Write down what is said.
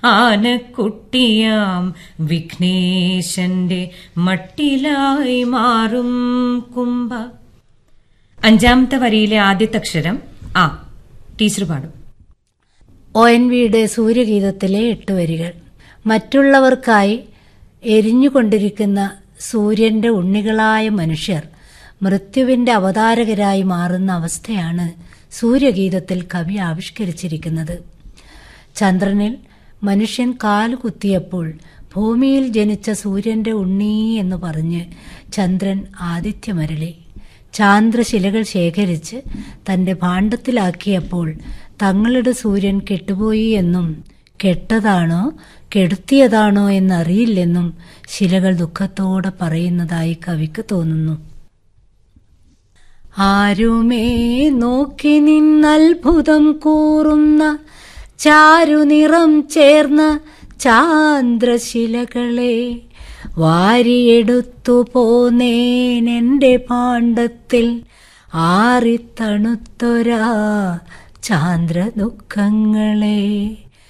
ആനക്കുട്ടിയാം വിഘ്നേശന്റെ മട്ടിലായി മാറും കുംഭ അഞ്ചാമത്തെ വരിയിലെ ആദ്യത്തെ അക്ഷരം ആ ടീച്ചർ പാടും ഒ എൻ വിയുടെ സൂര്യഗീതത്തിലെ എട്ട് വരികൾ മറ്റുള്ളവർക്കായി എരിഞ്ഞുകൊണ്ടിരിക്കുന്ന സൂര്യന്റെ ഉണ്ണികളായ മനുഷ്യർ മൃത്യുവിന്റെ അവതാരകരായി മാറുന്ന അവസ്ഥയാണ് സൂര്യഗീതത്തിൽ കവി ആവിഷ്കരിച്ചിരിക്കുന്നത് ചന്ദ്രനിൽ മനുഷ്യൻ കാലുകുത്തിയപ്പോൾ ഭൂമിയിൽ ജനിച്ച സൂര്യന്റെ ഉണ്ണി എന്ന് പറഞ്ഞ് ചന്ദ്രൻ ആദിത്യമരളി ചാന്ദ്രശിലകൾ ശേഖരിച്ച് തന്റെ ഭാണ്ഡത്തിലാക്കിയപ്പോൾ തങ്ങളുടെ സൂര്യൻ കെട്ടുപോയി എന്നും കെട്ടതാണോ കെടുത്തിയതാണോ എന്നറിയില്ലെന്നും ശിലകൾ ദുഃഖത്തോടെ പറയുന്നതായി കവിക്ക് തോന്നുന്നു ആരുമേ നോക്കി നിന്നത്ഭുതം കൂറുന്ന ചാരുനിറം ചേർന്ന ചാന്ദ്രശിലകളെ വാരിയെടുത്തു പോന്നേനെന്റെ പാണ്ഡത്തിൽ ആറിത്തണുത്തൊരാ ചാന്ദ്ര ദുഃഖങ്ങളെ